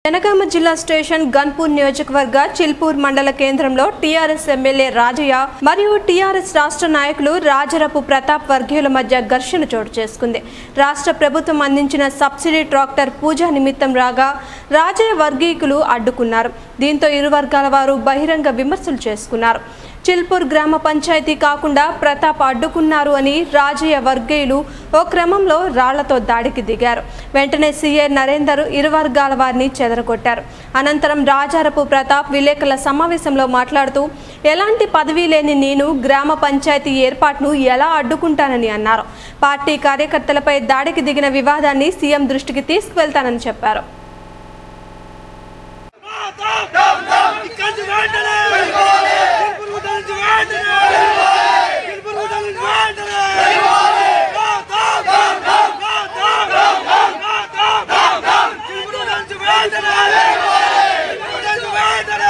జనగామ జిల్లా స్టేషన్ గన్పూర్ నియోజకవర్గ చిల్పూర్ మండల కేంద్రంలో టీఆర్ఎస్ ఎమ్మెల్యే రాజయ్య మరియు టీఆర్ఎస్ రాష్ట్ర నాయకులు రాజరపు ప్రతాప్ వర్గీయుల మధ్య ఘర్షణ చోటు చేసుకుంది రాష్ట్ర ప్రభుత్వం అందించిన సబ్సిడీ ట్రాక్టర్ పూజ నిమిత్తం రాగా రాజయ్య వర్గీకులు అడ్డుకున్నారు దీంతో ఇరు వర్గాల వారు బహిరంగ విమర్శలు చేసుకున్నారు చిల్పూర్ గ్రామ పంచాయతీ కాకుండా ప్రతాప్ అడ్డుకున్నారు అని రాజయ్య వర్గీయులు ఓ క్రమంలో రాళ్లతో దాడికి దిగారు వెంటనే సీఏ నరేందర్ ఇరు వర్గాల వారిని చెదరగొట్టారు అనంతరం రాజారపు ప్రతాప్ విలేకరుల సమావేశంలో మాట్లాడుతూ ఎలాంటి పదవి లేని నేను గ్రామ పంచాయతీ ఏర్పాటును ఎలా అడ్డుకుంటానని అన్నారు పార్టీ కార్యకర్తలపై దాడికి దిగిన వివాదాన్ని సీఎం దృష్టికి తీసుకువెళ్తానని చెప్పారు ఇక్కడి వెంటనే తిరుపతి నుంచి వెంటనే తిరుపతి నుంచి వెంటనే తిరుపతి నుంచి వెంటనే తిరుపతి నుంచి వెంటనే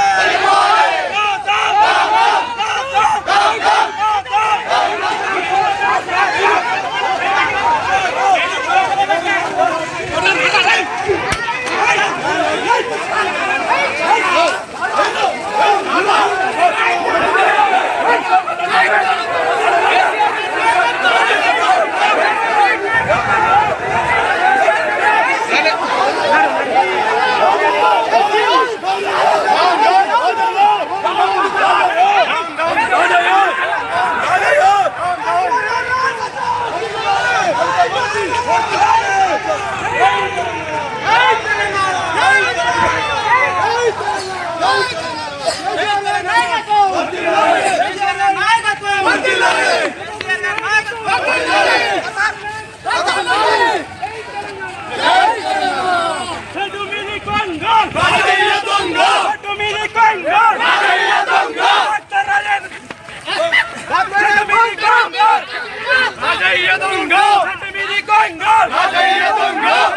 చెడు మిని కొంగ రాజయ్య దొంగ చెడు మిని కొంగ రాజయ్య దొంగ డాక్టర్ రాజయ్య చెడు మిని కొంగ రాజయ్య దొంగ చెడు మిని కొంగ రాజయ్య దొంగ